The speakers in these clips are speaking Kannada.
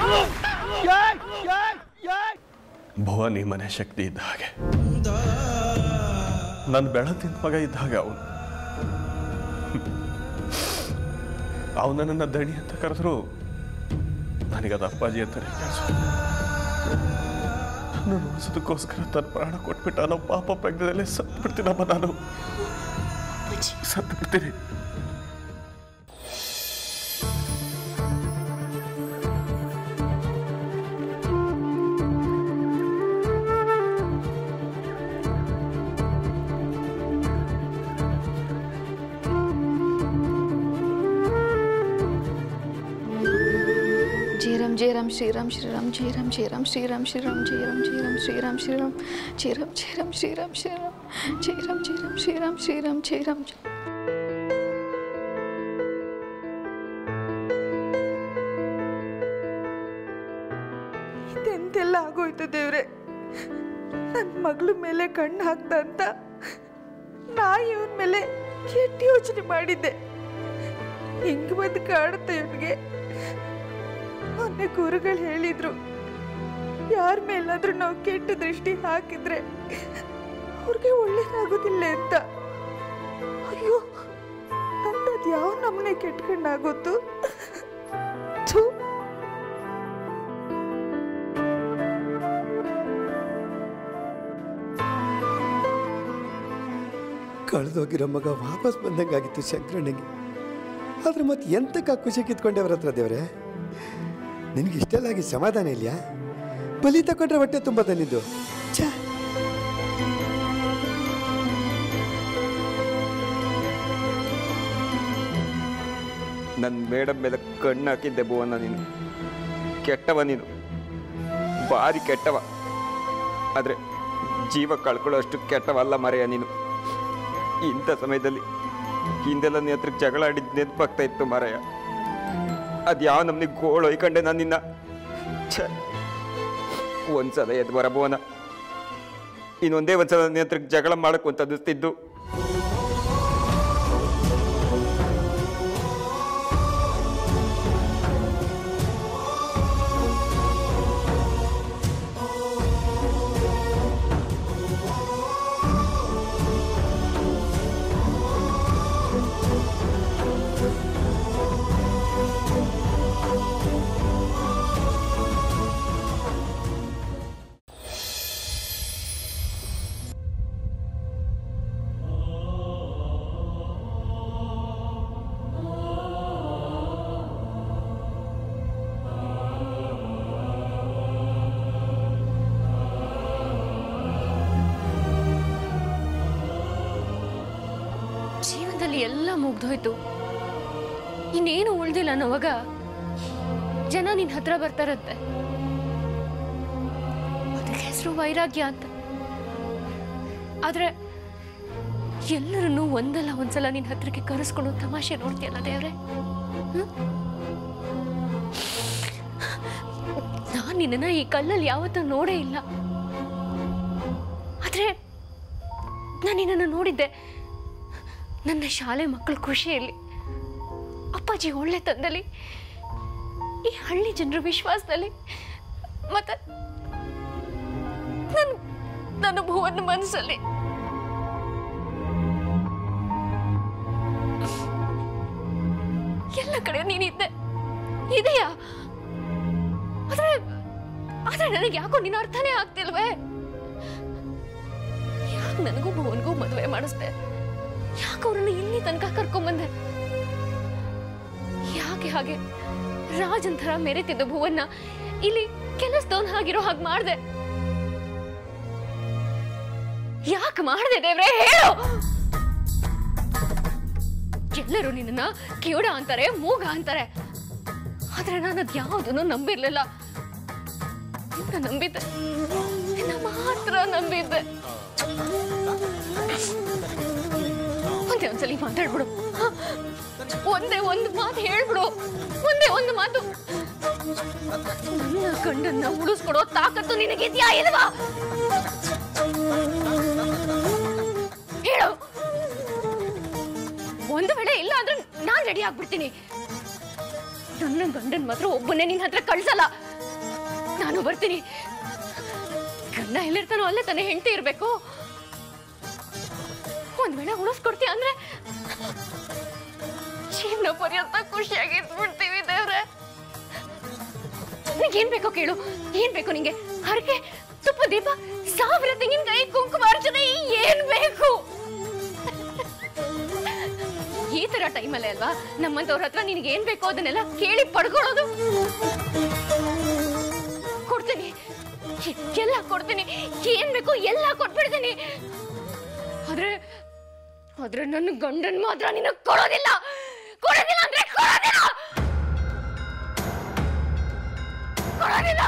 ಭುವನಿ ಮನೆ ಶಕ್ತಿ ಇದ್ದ ಹಾಗೆ ನನ್ನ ಬೆಳತಿನ ಮಗ ಇದ್ದ ಹಾಗೆ ಅವನು ಅವನನ್ನ ದಣಿ ಅಂತ ಕರೆದ್ರು ನನಗದು ಅಪ್ಪಾಜಿ ಅಂತಾನೆ ಕೆಲಸ ನಾನು ಉಳಿಸೋದಕ್ಕೋಸ್ಕರ ತನ್ನ ಪ್ರಾಣ ಕೊಟ್ಬಿಟ್ಟು ಅನ್ನೋ ಪಾಪ ಪ್ರಜ್ಞೆದಲ್ಲೇ ಸತ್ತು ಬಿಡ್ತೀನಮ್ಮ ನಾನು ಸತ್ತು ಬಿಡ್ತೀನಿ ಜಯರಾಮ್ ಜಯರಾಮ್ ಶ್ರೀರಾಮ್ ಶ್ರೀರಾಮ್ ಜಯರಾಮ್ ಜಯರಾಮ್ ಶ್ರೀರಾಮ್ ಶ್ರೀರಾಮ್ ಜಯರಾಮ್ ಜಯರಾಮ್ ಶ್ರೀರಾಮ್ ಶ್ರೀರಾಮ್ ಜಯರಾಮ್ ಜಯರಾಮ್ ಶ್ರೀರಾಮ್ ಶ್ರೀರಾಮ್ ಜಯರಾಮ್ ಜಯರಾಮ್ ಶ್ರೀರಾಮ್ ಶ್ರೀರಾಮ್ ಜಯರಾಮ್ ಜಯ ಇದೆಂತೆಲ್ಲ ಆಗೋಯ್ತು ದೇವ್ರೆ ನನ್ನ ಮಗಳ ಮೇಲೆ ಕಣ್ಣು ಹಾಕ್ದ ಅಂತ ನಾ ಇವನ್ ಮೇಲೆ ಕೆಟ್ಟ ಯೋಚನೆ ಮಾಡಿದ್ದೆ ಹಿಂಗ್ ಬಂದು ಕಾಡುತ್ತೆ ಇವನಿಗೆ ಮೊನ್ನೆ ಗುರುಗಳು ಹೇಳಿದ್ರು ಯಾರ ಮೇಲಾದ್ರೂ ನಾವು ಕೆಟ್ಟ ದೃಷ್ಟಿ ಹಾಕಿದ್ರೆ ಅವ್ರಿಗೆ ಒಳ್ಳೇದಾಗೋದಿಲ್ಲ ಅಂತ ಅಯ್ಯೋ ನಂದದ್ ಯಾವ ನಮ್ಮನೆ ಕೆಟ್ಟ ಕಣ್ಣಾಗೋತು ಥು ಕಳೆದೋಗಿರೋ ಮಗ ವಾಪಸ್ ಬಂದಂಗಾಗಿತ್ತು ಶಂಕರಣ್ಣಗೆ ಆದ್ರೆ ಮತ್ತೆ ಎಂತಕ್ಕ ಖುಷಿ ಕಿತ್ಕೊಂಡವ್ರ ಹತ್ರ ದೇವ್ರೆ ನಿನಗೆ ಇಷ್ಟೆಲ್ಲಾಗಿ ಸಮಾಧಾನ ಇಲ್ಲ ಬಲಿ ತಕೊಂಡ್ರೆ ಹೊಟ್ಟೆ ತುಂಬ ತಂದಿದ್ದು ಛೇ ನನ್ನ ಮೇಡಮ್ ಮೇಲೆ ಕಣ್ಣು ಹಾಕಿದ್ದೆ ಭುವನ ನೀನು ಕೆಟ್ಟವ ನೀನು ಭಾರಿ ಕೆಟ್ಟವ ಆದರೆ ಜೀವ ಕಳ್ಕೊಳ್ಳೋ ಅಷ್ಟು ಕೆಟ್ಟವಲ್ಲ ಮರೆಯ ನೀನು ಇಂಥ ಸಮಯದಲ್ಲಿ ಹಿಂದೆಲ್ಲ ನಿನ್ನ ಹತ್ರಕ್ಕೆ ಜಗಳ ಆಡಿದ್ದು ನೆನಪಾಗ್ತಾ ಇತ್ತು ಮರೆಯ ಅದು ಯಾವ ನಮ್ನಿಗೆ ಗೋಳು ಹೊಯ್ಕೊಂಡೆ ನಾನು ನಿನ್ನ ಛೇ ಒಂದ್ಸಲ ಎದ್ದು ಬರ ಭುವನ ಇನ್ನೊಂದೇ ಒಂದ್ಸಲ ನಿನ್ನ ಹತ್ರಕ್ಕೆ ಜಗಳ ಮಾಡಕ್ಕೆ ಅಂತ ಅನ್ನಿಸ್ತಿದ್ದು ಜೀವನದಲ್ಲಿ ಎಲ್ಲ ಮುಗ್ದೋಯ್ತು ಇನ್ನೇನು ಉಳ್ದಿಲ್ಲ ಅನ್ನೋವಾಗ ಜನ ನಿನ್ ಹತ್ರ ಬರ್ತಾರಂತೆ ಅದಕ್ಕೆ ಹೆಸರು ವೈರಾಗ್ಯ ಅಂತ ಆದ್ರೆ ಎಲ್ಲರನ್ನೂ ಒಂದಲ್ಲ ಒಂದ್ಸಲ ನಿನ್ ಹತ್ರಕ್ಕೆ ಕರೆಸ್ಕೊಂಡು ತಮಾಷೆ ನೋಡ್ತೀಯಲ್ಲ ದೇವ್ರೆ ಹ್ಮ್? ನಾನ್ ನಿನ್ನನ್ನ ಈ ಕಲ್ಲಲ್ಲಿ ಯಾವತ್ತೂ ನೋಡೇ ಇಲ್ಲ ಆದ್ರೆ ನಾನು ನಿನ್ನನ್ನು ನೋಡಿದ್ದೆ ನನ್ನ ಶಾಲೆ ಮಕ್ಕಳ ಖುಷಿಯಲ್ಲಿ ಅಪ್ಪಾಜಿ ಒಳ್ಳೆ ತಂದಲ್ಲಿ ಈ ಹಳ್ಳಿ ಜನರ ವಿಶ್ವಾಸದಲ್ಲಿ ಮತ್ತೆ ನನ್ನ ನನ್ನ ಭುವನ ಮನಸ್ಸಲ್ಲಿ ಎಲ್ಲ ಕಡೆ ನೀನಿದ್ದೆ ಇದೆಯಾ ಆದ್ರೆ ಆದ್ರೆ ನನಗೆ ಯಾಕೋ ನಿನ್ನ ಅರ್ಥನೇ ಆಗ್ತಿಲ್ವೇ ಯಾಕೆ ನನಗೂ ಭುವನ್ಗೂ ಮದುವೆ ಮಾಡಿಸ್ದೆ ಯಾಕೆ ಅವ್ರನ್ನ ಇಲ್ಲಿ ತನಕ ಕರ್ಕೊಂಬಂದೆ ಯಾಕೆ ಹಾಗೆ ರಾಜನ್ ಥರ ಮೆರೆತಿದ್ದ ಭುವನ್ನ ಇಲ್ಲಿ ಕೆಲಸದವನ್ ಹಾಗಿರೋ ಹಾಗೆ ಮಾಡ್ದೆ ಯಾಕೆ ಮಾಡ್ದೆ ದೇವ್ರೆ ಹೇಳು ಎಲ್ಲರೂ ನಿನ್ನ ಕಿವುಡ ಅಂತಾರೆ ಮೂಗ ಅಂತಾರೆ ಆದ್ರೆ ನಾನು ಅದ್ ಯಾವುದನ್ನು ನಂಬಿರ್ಲಿಲ್ಲ ನಿನ್ನ ನಂಬಿದ್ದೆ ನಿನ್ನ ಮಾತ್ರ ನಂಬಿದ್ದೆ ಒಂದೇ ಒಂದ್ಸಲಿ ಮಾತಾಡ್ಬಿಡು ಹ? ಒಂದೇ ಒಂದು ಮಾತು ಹೇಳ್ಬಿಡು ಒಂದೇ ಒಂದು ಮಾತು ನನ್ನ ಗಂಡನ್ನ ಉಳಿಸ್ಕೊಡೋ ತಾಕತ್ತು ನಿನಗಿದ್ಯಾ ಇಲ್ವಾ ಹೇಳು ಒಂದು ವೇಳೆ ಇಲ್ಲ ಅಂದ್ರೆ ನಾನ್ ರೆಡಿ ಆಗ್ಬಿಡ್ತೀನಿ ನನ್ನ ಗಂಡನ್ ಮಾತ್ರ ಒಬ್ಬನೇ ನಿನ್ನ ಹತ್ರ ಕಳ್ಸಲ್ಲ ನಾನು ಬರ್ತೀನಿ ಗಂಡ ಎಲ್ಲಿರ್ತಾನೋ ಅಲ್ಲೇ ತಾನೇ ಹೆಂಡತಿ ಇರ್ಬೇಕು ಒಂದ್ ವೇಳೆ ಉಳಿಸ್ಕೊಡ್ತೀಯ ಅಂದ್ರೆ ಜೀವನ ಪರ್ಯಂತ ಖುಷಿಯಾಗಿ ಇದ್ಬಿಡ್ತೀವಿ ದೇವ್ರೆ ನಿಂಗೆ ಏನ್ ಬೇಕೋ ಕೇಳು ಏನ್ ಬೇಕು ನಿಂಗೆ ಹರಕೆ ತುಪ್ಪ ದೀಪ ಸಾವಿರ ತೆಂಗಿನಕಾಯಿ ಕುಂಕುಮ ಅರ್ಚನೆ ಏನ್ ಬೇಕು ಈ ತರ ಟೈಮಲ್ಲೇ ಅಲ್ವಾ ನಮ್ಮಂತವ್ರ ಹತ್ರ ನಿನಗೆ ಏನ್ ಬೇಕೋ ಅದನ್ನೆಲ್ಲ ಕೇಳಿ ಪಡ್ಕೊಳ್ಳೋದು ಕೊಡ್ತೀನಿ ಎಲ್ಲ ಕೊಡ್ತೀನಿ ಏನ್ ಬೇಕು ಎಲ್ಲ ಕೊಟ್ಬಿಡ್ತೀನಿ ಆದ್ರೆ ಆದ್ರೆ ನನ್ನ ಗಂಡನ್ ಮಾತ್ರ ನಿನಗ್ ಕೊಡೋದಿಲ್ಲ ಕೊಡೋದಿಲ್ಲ ಅಂದ್ರೆ ಕೊಡೋದಿಲ್ಲ ಕೊಡೋದಿಲ್ಲ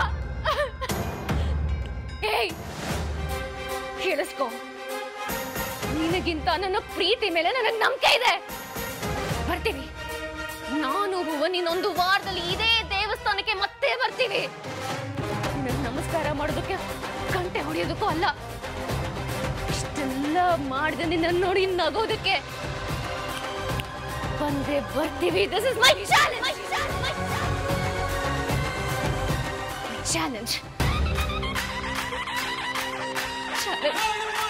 ಏಯ್ ಕೇಳಿಸ್ಕೊ ನಿನಗಿಂತ ನನ್ನ ಪ್ರೀತಿ ಮೇಲೆ ನನಗೆ ನಂಬಿಕೆ ಇದೆ ಬರ್ತೀವಿ ನಾನು ಭುವನ್ ಇನ್ನೊಂದು ವಾರದಲ್ಲಿ ಇದೇ ದೇವಸ್ಥಾನಕ್ಕೆ ಮತ್ತೆ ಬರ್ತೀವಿ ನಿನಗ್ ನಮಸ್ಕಾರ ಮಾಡೋದಕ್ಕೆ ಗಂಟೆ ಹೊಡೆಯೋದಕ್ಕೂ ಅಲ್ಲ ಇಷ್ಟೆಲ್ಲ ಮಾಡಿದೆ ನಿನ್ನ ನೋಡಿ ನಗೋದಕ್ಕೆ ಬಂದೇ ಬರ್ತೀವಿ this is my challenge challenge challenge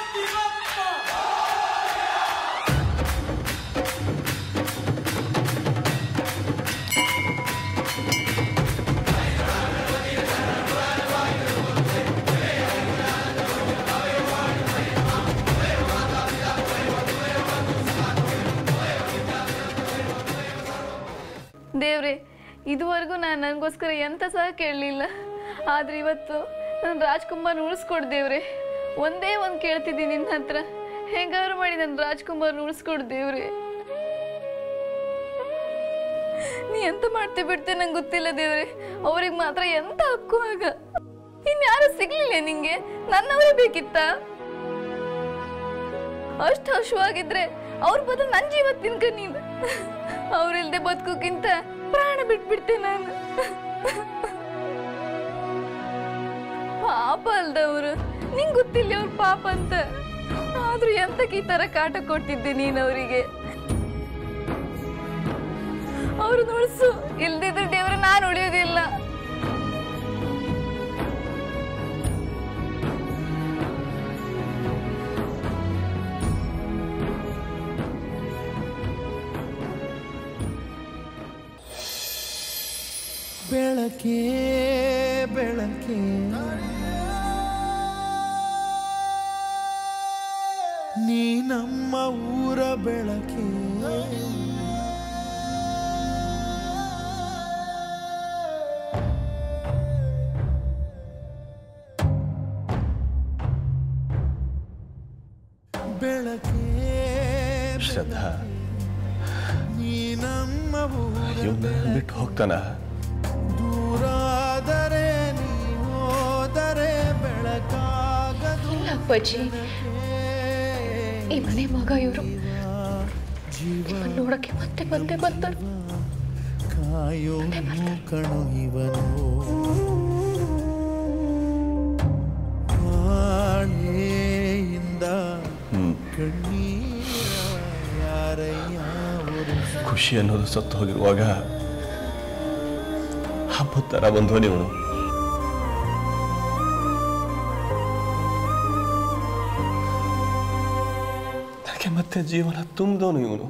ದೇವ್ರೆ ಇದುವರೆಗೂ ನಾನು ನನಗೋಸ್ಕರ ಎಂತ ಸಹ ಕೇಳಲಿಲ್ಲ ಆದ್ರೆ ಇವತ್ತು ನಾನು ರಾಜ್ಕುಮಾರ್ ಉಳಿಸ್ಕೊಡ್ ದೇವ್ರೆ ಒಂದೇ ಒಂದು ಕೇಳ್ತಿದ್ದೀನಿ ನಿನ್ನ ಹತ್ರ ಹೆಂಗಾದ್ರು ಮಾಡಿ ನನ್ನ ರಾಜ್ಕುಮಾರ್ ಉಳಿಸ್ಕೊಡ್ ದೇವ್ರೆ ನೀ ಎಂತ ಮಾಡ್ತಿ ಬಿಡ್ತೆ ನಂಗೆ ಗೊತ್ತಿಲ್ಲ ದೇವ್ರೆ ಅವ್ರಿಗೆ ಮಾತ್ರ ಎಂತ ಹಕ್ಕು ಆಗ ಇನ್ಯಾರು ಸಿಗ್ಲಿಲ್ಲ ನಿಂಗೆ ನನ್ನವರೇ ಬೇಕಿತ್ತಾ ಅಷ್ಟು ಹಶುವಾಗಿದ್ರೆ ಅವ್ರ ಬದಲು ನನ್ನ ಜೀವ ತಿನ್ಕ ನೀನು ಅವ್ರಿಲ್ದೆ ಬದುಕೋಕ್ಕಿಂತ ಪ್ರಾಣ ಬಿಟ್ಬಿಡ್ತೆ ನಾನು ಪಾಪ ಅಲ್ದವ್ರು ನಿಂಗ್ ಗೊತ್ತಿಲ್ಲ ಅವ್ರ ಪಾಪ ಅಂತ ಆದ್ರೂ ಎಂತಕ್ಕೆ ಈ ತರ ಕಾಟ ಕೊಟ್ಟಿದ್ದೆ ನೀನ್ ಅವರಿಗೆ ಅವ್ರು ಉಳಿಸು ಇಲ್ದಿದ್ರೆ ದೇವ್ರ ನಾನು ಉಳಿಯೋದಿಲ್ಲ ಬೆಳಕೆ ಬೆಳಕೆ ನೀ ನಮ್ಮ ಊರ ಬೆಳಕೆ ಬೆಳಕೆ ಶ್ರದ್ಧಾ ನೀ ನಮ್ಮ ಊರ ಇವನ್ನ ಬಿಟ್ಟು ಹೋಗ್ತಾನ ದೂರಾದರೆ ನೀ ಹೋದರೆ ಬೆಳಕಾಗದು ಅಪ್ಪಾಜಿ ಈ ಮನೆ ಮಗ ಇವರು ನಿಮ್ಮನ್ನ ನೋಡಕ್ಕೆ ಮತ್ತೆ ಮತ್ತೆ ಬರ್ತಾರೆ ಕಾಯೋನು ಕಣು ಇವನು ಬಾಳೆಯಿಂದ ಕಣ್ಣೀರ ಯಾರಯ್ಯ ಒರೆಸ ಖುಷಿ ಅನ್ನೋದು ಸತ್ತು ಹೋಗಿರುವಾಗ ಹಬ್ಬದ ಥರ ಬಂದ್ವ ನೀವು ನನಗೆ ಮತ್ತೆ ಜೀವನ ತುಂಬಿದವನು ಇವನು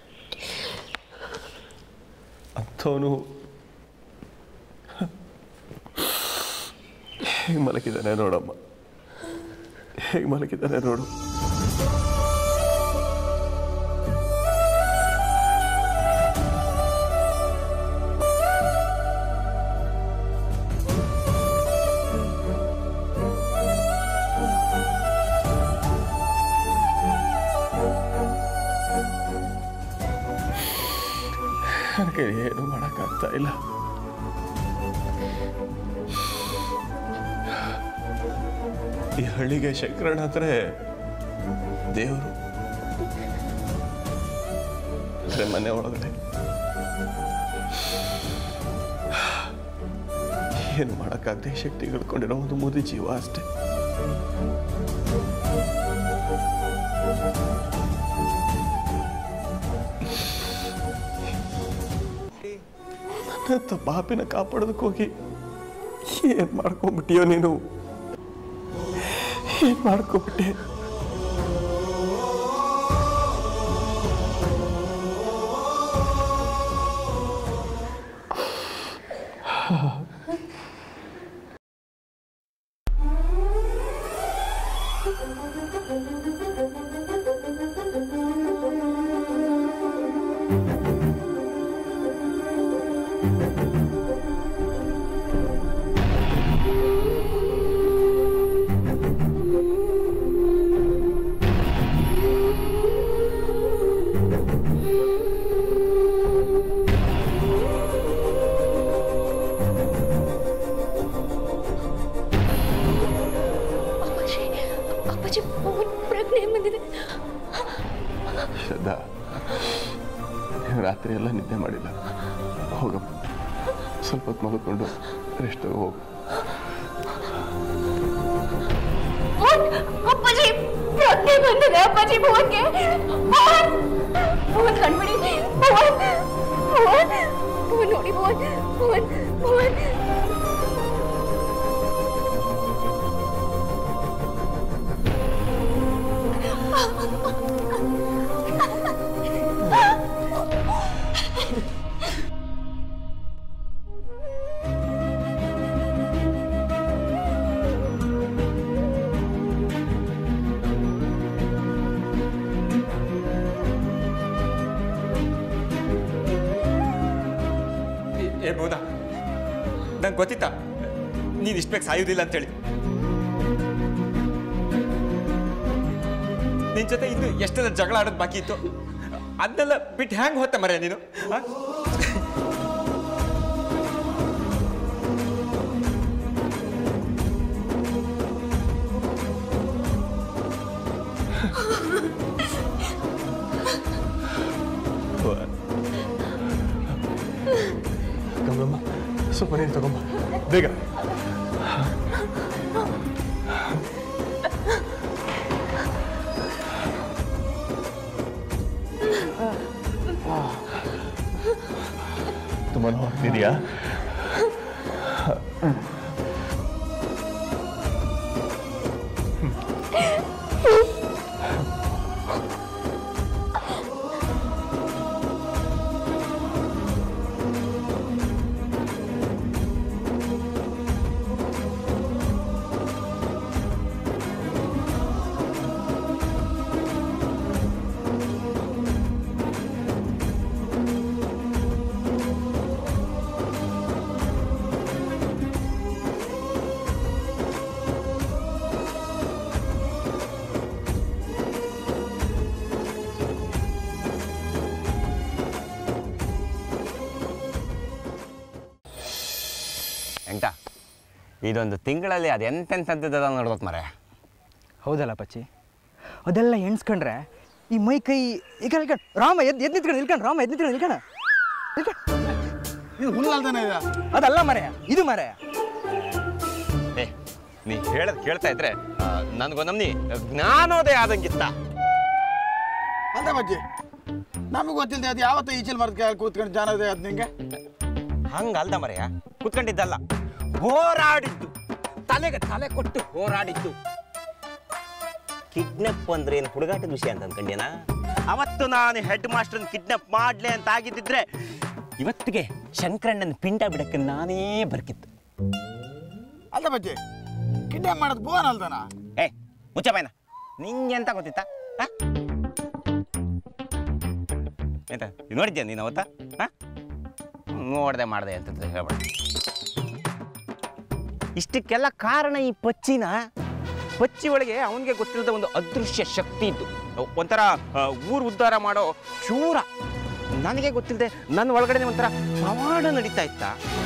ಅಂಥವನು ಹೇಗೆ ಮಲಗಿದ್ದಾನೆ ನೋಡಮ್ಮ ಹೇಗೆ ಮಲಗಿದ್ದಾನೆ ನೋಡು ನನಗೆ ಏನು ಮಾಡೋಕ್ಕಾಗ್ತಾ ಇಲ್ಲ ಈ ಹಳ್ಳಿಗೆ ಶಂಕರಣ್ಣ ಅಂದ್ರೆ ದೇವರು ಅಂದ್ರೆ ಮನೆ ಒಳಗಡೆ ಏನು ಮಾಡೋಕ್ಕಾಗದೆ ಶಕ್ತಿ ಕಳ್ಕೊಂಡಿರೋ ಒಂದು ಮುದಿ ಜೀವ ಅಷ್ಟೇ ನನ್ನಂಥ ಪಾಪಿನ ಕಾಪಾಡೋದಕ್ಕೆ ಹೋಗಿ ಏನು ಮಾಡ್ಕೊಂಬಿಟ್ಟಿಯೋ ನೀನು ಏನು ಮಾಡ್ಕೊಂಬಿಟ್ಟೆ ಅಪ್ಪಾಜಿ ಅಪ್ಪಾಜಿ ಫೋನ್ ಪ್ರಜ್ಞೆ ಬಂದಿದೆ ಶ್ರದ್ಧಾ ನೀನು ರಾತ್ರಿ ಎಲ್ಲ ನಿದ್ದೆ ಮಾಡಿಲ್ಲ ಹೋಗಮ್ಮ ಸ್ವಲ್ಪ ಹೊತ್ತು ಮಲ್ಕೊಂಡು ರೆಸ್ಟ್ ಹೋಗು ಫೋನ್ ಅಪ್ಪಾಜಿ ಪ್ರಜ್ಞೆ ಬಂದಿದೆ ಅಪ್ಪಾಜಿ ಫೋನ್ಗೆ ಫೋನ್ ಫೋನ್ ಕಣ್ಬಿಡಿ ಫೋನ್ ಫೋನ್ ಫೋನ್ ನೋಡಿ ಫೋನ್ ಫೋನ್ ಫೋನ್ ಏ ಬೋದಾ ನಂಗೆ ಗೊತ್ತಿತ್ತಾ ನೀನು ಇಷ್ಟು ಬೇಗ ಸಾಯೋದಿಲ್ಲ ಅಂತೇಳಿ ನಿನ್ ಜೊತೆ ಇನ್ನು ಎಷ್ಟೆಲ್ಲ ಜಗಳ ಆಡೋದು ಬಾಕಿ ಇತ್ತು ಅದನ್ನೆಲ್ಲ ಬಿಟ್ಟು ಹ್ಯಾಂಗ್ ಹೋತ ಮರ ನೀನು ಆ? ಕಮಲಮ್ಮ ಸ್ವಲ್ಪ ನೀರು ತಗೊಂಬ ಬೇಗ ತುಂಬ ನೋಡ್ತಿದೆಯಾ ಎಂಟ ಇದೊಂದು ತಿಂಗಳಲ್ಲಿ ಅದು ಎಂತೆಂಥದ್ದದ ನೋಡ್ಬೇಕು ಮರೆ ಹೌದಲ್ಲ ಪಚ್ಚಿ ಅದೆಲ್ಲ ಎಣ್ಸ್ಕೊಂಡ್ರೆ ಈ ಮೈ ಕೈ ಈಗ ಇಲ್ಕಂಡ್ ರಾಮ ಎದ್ ಎದ್ ನಿಂತ್ಕೊಂಡು ಇಲ್ಕಂಡ್ ರಾಮ ಎದ್ ನಿಂತ್ಕೊಂಡು ಇಲ್ಕಣ ಇದು ಹುಲ್ಲಲ್ದಾನೆ ಇದೆ ಅದಲ್ಲ ಮರೆಯ ಇದು ಮರೆಯ ಏ ನೀ ಹೇಳದ್ ಕೇಳ್ತಾ ಇದ್ರೆ ನನಗೊಂದಮ್ನಿ ಜ್ಞಾನೋದಯ ಆದಂಗಿತ್ತ ಅಲ್ಲ ಬಜ್ಜಿ ನಮಗೆ ಗೊತ್ತಿಲ್ಲದೆ ಅದು ಯಾವತ್ತೂ ಈಚಲ್ ಮರದ ಕೆಳಗೆ ಕೂತ್ಕೊಂಡು ಜಾನೋದಯ ಅದು ನಿಂಗೆ ಹಂಗಲ್ದ ಮರೆಯ ಕುತ್ಕೊಂಡಿದ್ದಲ್ಲ ಹೋರಾಡಿದ್ದು ತಲೆಗೆ ತಲೆ ಕೊಟ್ಟು ಹೋರಾಡಿದ್ದು ಕಿಡ್ನಪ್ ಅಂದ್ರೆ ಏನು ಹುಡುಗಾಟದ ವಿಷಯ ಅಂತ ಅನ್ಕೊಂಡೇನ ಅವತ್ತು ನಾನು ಹೆಡ್ ಮಾಸ್ಟರ್ ಕಿಡ್ನಪ್ ಮಾಡ್ಲೆ ಅಂತ ಆಗಿದ್ದಿದ್ರೆ ಇವತ್ತಿಗೆ ಶಂಕರಣ್ಣನ ಪಿಂಡ ಬಿಡಕ್ಕೆ ನಾನೇ ಬರ್ಕಿತ್ತು ಅಲ್ಲ ಬಜ್ಜಿ ಕಿಡ್ನಾಪ್ ಮಾಡೋದು ಬೋನ್ ಅಲ್ದಾನ ಏ ಮುಚ್ಚ ಬಾಯ್ನ ನಿಂಗೆ ಅಂತ ಗೊತ್ತಿತ್ತಾ ಆ? ಎಂತ ಇದ್ ನೋಡಿದ್ಯಾ ನೀನು ಅವತ್ತ ಹಾ ನೋಡ್ದೆ ಮಾಡ್ದೆ ಅಂತ ಹೇಳ್ಬೇಡ ಇಷ್ಟಕ್ಕೆಲ್ಲ ಕಾರಣ ಈ ಪಚ್ಚಿನ ಪಚ್ಚಿ ಒಳಗೆ ಅವನಿಗೆ ಗೊತ್ತಿಲ್ಲದ ಒಂದು ಅದೃಶ್ಯ ಶಕ್ತಿ ಇತ್ತು ಒಂಥರ ಆ, ಊರು ಉದ್ಧಾರ ಮಾಡೋ ಶೂರ ನನಗೆ ಗೊತ್ತಿಲ್ಲದೆ ನನ್ನ ಒಳಗಡೆ ಒಂಥರ ಪ್ರಮಾಣ ನಡೀತಾ ಇತ್ತ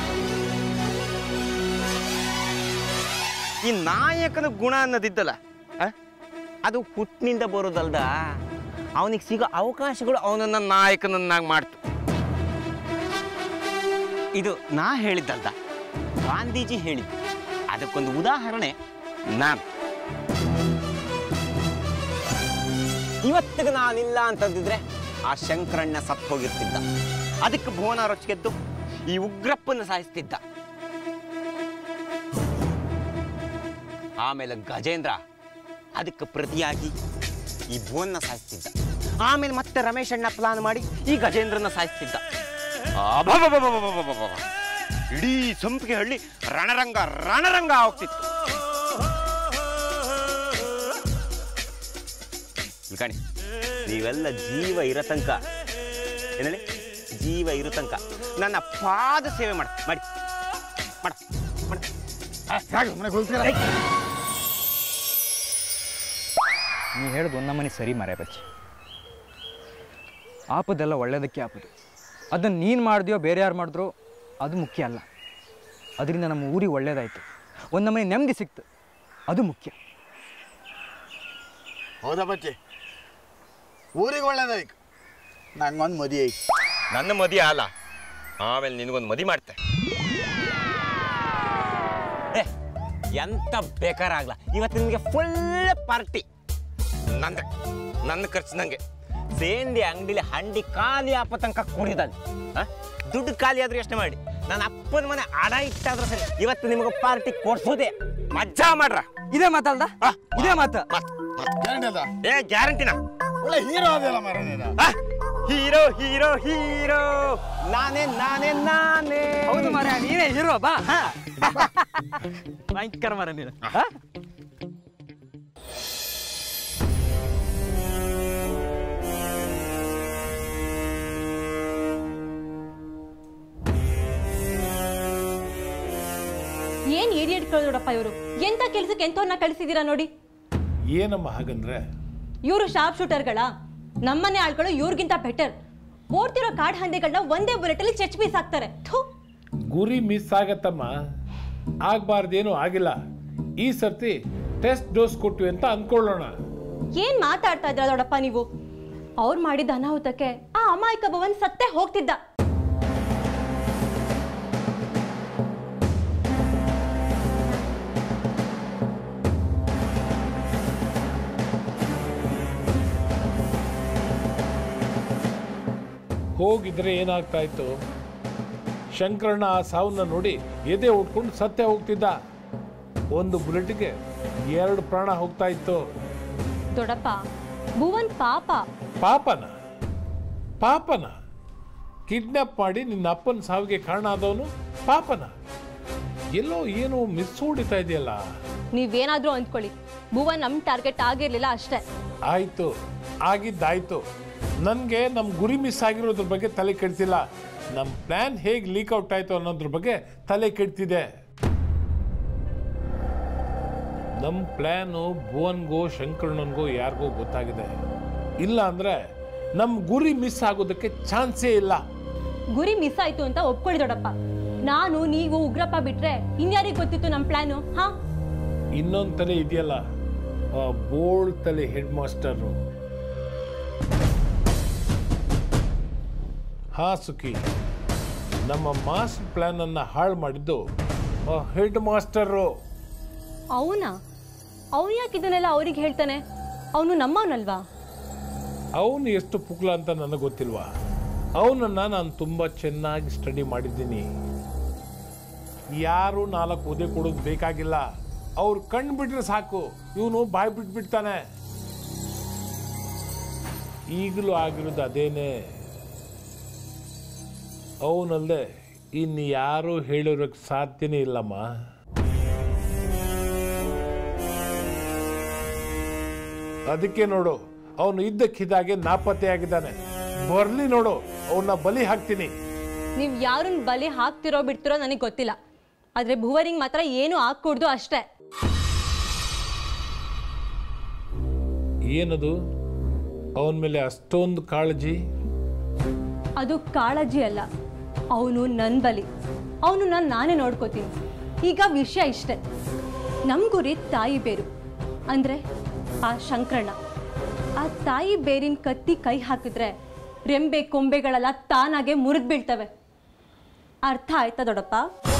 ಈ ನಾಯಕನ ಗುಣ ಅನ್ನೋದಿದ್ದಲ್ಲ ಆ, ಅದು ಹುಟ್ಟಿನಿಂದ ಬರೋದಲ್ದ ಅವನಿಗೆ ಸಿಗೋ ಅವಕಾಶಗಳು ಅವನನ್ನ ನಾಯಕನನ್ನಾಗಿ ಮಾಡ್ತು ಇದು ನಾ ಹೇಳಿದ್ದಲ್ದ ಗಾಂಧೀಜಿ ಹೇಳಿದ್ದು ಅದಕ್ಕೊಂದು ಉದಾಹರಣೆ ನಾನು ಇವತ್ತಿಗೆ ನಾನಿಲ್ಲ ಅಂತಂದಿದ್ರೆ ಆ ಶಂಕರಣ್ಣ ಸತ್ತು ಹೋಗಿರ್ತಿದ್ದ ಅದಕ್ಕೆ ಭುವನ ರೊಚ್ಚಿಗೆದ್ದು ಈ ಉಗ್ರಪ್ಪನ ಸಾಯಿಸ್ತಿದ್ದ ಆಮೇಲೆ ಗಜೇಂದ್ರ ಅದಕ್ಕೆ ಪ್ರತಿಯಾಗಿ ಈ ಭುವನ್ನ ಸಾಯಿಸ್ತಿದ್ದ ಆಮೇಲೆ ಮತ್ತೆ ರಮೇಶ್ ಅಣ್ಣ ಪ್ಲಾನ್ ಮಾಡಿ ಈ ಗಜೇಂದ್ರನ ಸಾಯಿಸ್ತಿದ್ದ ಅಬಬಬಬಬಬಬಬಬ. ಇಡೀ ಸಂಪಿಗೆ ಹಳ್ಳಿ ರಣರಂಗ ರಣರಂಗ ಹೋಗ್ತಿತ್ತು ಇಲ್ಲಿ ಕಾಣಿ ನೀವೆಲ್ಲ ಜೀವ ಇರೋ ತನಕ ಏನೇಳಿ ಜೀವ ಇರೋ ತನಕ ನನ್ನ ಪಾದ ಸೇವೆ ಮಾಡ ಮಾಡಿ ಮಾಡ ಮನೆಗೆ ಹೋಗ್ತೀರಾ ನೀ ಹೇಳ್ದು ಒಂದು ನಮ್ಮನೆ ಸರಿ ಮಾರೇ ಬಚ್ಚಿ ಆಪದೆಲ್ಲ ಒಳ್ಳೇದಕ್ಕೆ ಆಪದು ಅದನ್ನು ನೀನು ಮಾಡಿದ್ಯೋ ಬೇರೆ ಯಾರು ಮಾಡಿದ್ರೋ ಅದು ಮುಖ್ಯ ಅಲ್ಲ ಅದರಿಂದ ನಮ್ಮ ಊರಿಗೆ ಒಳ್ಳೇದಾಯಿತು ಒಂದು ನಮ್ಮನೆ ನೆಮ್ಮದಿ ಸಿಕ್ತು ಅದು ಮುಖ್ಯ ಹೌದಾ ಬಚ್ಚಿ ಊರಿಗೆ ಒಳ್ಳೇದಾಯ್ತು ನಂಗೊಂದು ಮದಿ ಐತಿ ನನ್ನ ಮದಿ ಅಲ್ಲ ಆಮೇಲೆ ನಿನಗೊಂದು ಮದಿ ಮಾಡ್ತೆ ಏ ಎಂತ ಬೇಕಾರಾಗ್ಲ ಇವತ್ತು ನಿಮಗೆ ಫುಲ್ ಪಾರ್ಟಿ ನಂದ ನನ್ನ ಖರ್ಚು ನಂಗೆ ಸೇಂದಿ ಅಂಗಡಿಲಿ ಹಂಡಿ ಖಾಲಿ ಆಪ ತನಕ ಕುಡಿದಾನೆ ದುಡ್ಡು ಖಾಲಿ ಆದ್ರೂ ಯೋಚನೆ ಮಾಡಿ ನನ್ನ ಅಪ್ಪನ ಮನೆ ಅಡ ಇಟ್ಟಾದ್ರೂ ಸರಿ ಇವತ್ತು ನಿಮಗೆ ಪಾರ್ಟಿ ಕೊಡ್ಸೋದೆ ಮಜ್ಜಾ ಮಾಡ್ರ ಇದೇ ಮಾತಲ್ದ ಇದೇ ಮಾತ ಗ್ಯಾರಂಟಿ ಅದ ಏ ಗ್ಯಾರಂಟಿನ ಒಳ್ಳೆ ಹೀರೋ ಅದೆಲ್ಲ ಮರ ಹೀರೋ ಹೀರೋ ಹೀರೋ ನಾನೇ ನಾನೇ ನಾನೇ ಹೌದು ಮಾರ ನೀನೇ ಹೀರೋ ಬಾ ಹಾ. ಭಯಂಕರ ಮಾರ ನೀನು ಹಾ? ಏನ್ ಏಡಿಯಟ್ ಕಳ್ದೋಡಪ್ಪ ಇವರು ಎಂತ ಕೆಲ್ಸಕ್ಕೆ ಎಂತವ್ರನ್ನ ಕಳಿಸಿದೀರಾ ನೋಡಿ ಏನಮ್ಮ ಹಾಗಂದ್ರೆ ಇವರು ಶಾರ್ಪ್ ಶೂಟರ್ಗಳ ನಮ್ಮನೆ ಆಳ್ಗಳು ಇವ್ರಿಗಿಂತ ಬೆಟರ್ ಓಡ್ತಿರೋ ಕಾಡ್ ಹಂದಿಗಳನ್ನ ಒಂದೇ ಬುಲೆಟ್ ಅಲ್ಲಿ ಚೆಚ್ ಪೀಸ್ ಹಾಕ್ತಾರೆ ಥು ಗುರಿ ಮಿಸ್ ಆಗತ್ತಮ್ಮ ಆಗ್ಬಾರ್ದೇನು ಆಗಿಲ್ಲ ಈ ಸರ್ತಿ ಟೆಸ್ಟ್ ಡೋಸ್ ಕೊಟ್ವಿ ಅಂತ ಅನ್ಕೊಳ್ಳೋಣ ಏನ್ ಮಾತಾಡ್ತಾ ಇದ್ರ ದೊಡ್ಡಪ್ಪ ನೀವು ಅವ್ರು ಮಾಡಿದ ಅನಾಹುತಕ್ಕೆ ಆ ಅಮಾಯಕ ಭವನ್ ಸತ್ತೇ ಹೋಗ್ತಿದ್ದ ಹೋಗಿದ್ರೆ ಏನಾಗ್ತಾ ಇತ್ತು ಶಂಕರಣ್ಣ ಆ ಸಾವನ್ನ ನೋಡಿ ಎದೆ ಉಟ್ಕೊಂಡು ಸತ್ಯ ಹೋಗ್ತಿದ್ದ ಒಂದು ಬುಲೆಟ್ಗೆ ಎರಡು ಪ್ರಾಣ ಹೋಗ್ತಾ ಇತ್ತು ದೊಡ್ಡಪ್ಪ ಭುವನ್ ಪಾಪ ಪಾಪನ ಪಾಪನ ಕಿಡ್ನಾಪ್ ಮಾಡಿ ನಿನ್ನ ಅಪ್ಪನ ಸಾವಿಗೆ ಕಾರಣ ಆದವನು ಪಾಪನ ಎಲ್ಲೋ ಏನೋ ಮಿಸ್ ಹೊಡಿತಾ ಇದೆಯಲ್ಲ ನೀವೇನಾದ್ರೂ ಅಂದ್ಕೊಳ್ಳಿ ಭುವನ್ ನಮ್ ಟಾರ್ಗೆಟ್ ಆಗಿರ್ಲಿಲ್ಲ ಅಷ್ಟೇ ಆಯ್ತು ಆಗಿದ್ದಾಯ್ತು ನನಗೆ ನಮ್ಮ ಗುರಿ ಮಿಸ್ ಆಗಿರೋದ್ರ ಬಗ್ಗೆ ತಲೆ ಕೆಡ್ತಿಲ್ಲ ನಮ್ಮ ಪ್ಲಾನ್ ಹೇಗೆ ಲೀಕ್ ಔಟ್ ಆಯ್ತು ಅನ್ನೋದ್ರ ಬಗ್ಗೆ ತಲೆ ಕೆಡ್ತಿದೆ ನಮ್ಮ ಪ್ಲ್ಯಾನು ಭುವನ್ಗೋ ಶಂಕರಣ್ಣನ್ಗೋ ಯಾರಿಗೋ ಗೊತ್ತಾಗಿದೆ ಇಲ್ಲ ಅಂದ್ರೆ ನಮ್ಮ ಗುರಿ ಮಿಸ್ ಆಗೋದಕ್ಕೆ ಚಾನ್ಸೇ ಇಲ್ಲ ಗುರಿ ಮಿಸ್ ಆಯ್ತು ಅಂತ ಒಪ್ಕೊಳ್ಳಿ ದೊಡ್ಡಪ್ಪ ನಾನು ನೀವು ಉಗ್ರಪ್ಪ ಬಿಟ್ರೆ ಇನ್ಯಾರಿಗೆ ಗೊತ್ತಿತ್ತು ನಮ್ ಪ್ಲಾನು ಹಾ ಇನ್ನೊಂದು ತಲೆ ಇದೆಯಲ್ಲ ಆ ಬೋಳ್ ತಲೆ ಹೆಡ್ ಮಾಸ್ಟರು ಹಾ ಸುಖಿ ನಮ್ಮ ಮಾಸ್ಟರ್ ಪ್ಲಾನ್ ಅನ್ನ ಹಾಳು ಮಾಡಿದ್ದು ಹೆಡ್ ಮಾಸ್ಟರು ಅವನಾ ಅವನು ಯಾಕೆ ಇದನ್ನೆಲ್ಲ ಅವ್ರಿಗೆ ಹೇಳ್ತಾನೆ ಅವನು ನಮ್ಮವನಲ್ವಾ ಅವನು ಎಷ್ಟು ಪುಕ್ಲ ಅಂತ ನನಗೆ ಗೊತ್ತಿಲ್ವಾ ಅವನನ್ನ ನಾನು ತುಂಬ ಚೆನ್ನಾಗಿ ಸ್ಟಡಿ ಮಾಡಿದ್ದೀನಿ ಯಾರು ನಾಲ್ಕು ಉದೆ ಕೊಡೋದು ಬೇಕಾಗಿಲ್ಲ ಅವ್ರು ಕಣ್ಣು ಬಿಟ್ರೆ ಸಾಕು ಇವನು ಬಾಯಿ ಬಿಟ್ಬಿಡ್ತಾನೆ ಈಗಲೂ ಆಗಿರೋದು ಅದೇನೆ ಅವನಲ್ಲದೆ ಇನ್ನು ಯಾರೂ ಹೇಳಿರೋಕ್ಕೆ ಸಾಧ್ಯನೇ ಇಲ್ಲಮ್ಮ ಅದಕ್ಕೆ ನೋಡು ಅವನು ಇದ್ದಕ್ಕಿದ್ದಾಗೆ ನಾಪತ್ತೆಯಾಗಿದ್ದಾನೆ ಬರ್ಲಿ ನೋಡು ಅವನ್ನ ಬಲಿ ಹಾಕ್ತೀನಿ ನೀವ್ ಯಾರನ್ನ ಬಲಿ ಹಾಕ್ತಿರೋ ಬಿಡ್ತಿರೋ ನನಗೆ ಗೊತ್ತಿಲ್ಲ ಆದ್ರೆ ಭುವನಿಗೆ ಮಾತ್ರ ಏನು ಹಾಕ್ಕೊಡ್ದು ಅಷ್ಟೇ ಏನದು ಅವನ ಮೇಲೆ ಅಷ್ಟೊಂದು ಕಾಳಜಿ ಅದು ಕಾಳಜಿ ಅಲ್ಲ ಅವನು ನನ್ನ ಬಲಿ ಅವನು ನಾನು ನಾನೇ ನೋಡ್ಕೋತೀನಿ ಈಗ ವಿಷಯ ಇಷ್ಟೇ ನಮ್ಮ ಗುರಿ ತಾಯಿ ಬೇರು ಅಂದರೆ ಆ ಶಂಕರಣ್ಣ ಆ ತಾಯಿ ಬೇರಿನ ಕತ್ತಿ ಕೈ ಹಾಕಿದ್ರೆ ರೆಂಬೆ ಕೊಂಬೆಗಳೆಲ್ಲ ತಾನಾಗೆ ಮುರಿದು ಬೀಳ್ತವೆ ಅರ್ಥ ಆಯ್ತಾ ದೊಡ್ಡಪ್ಪ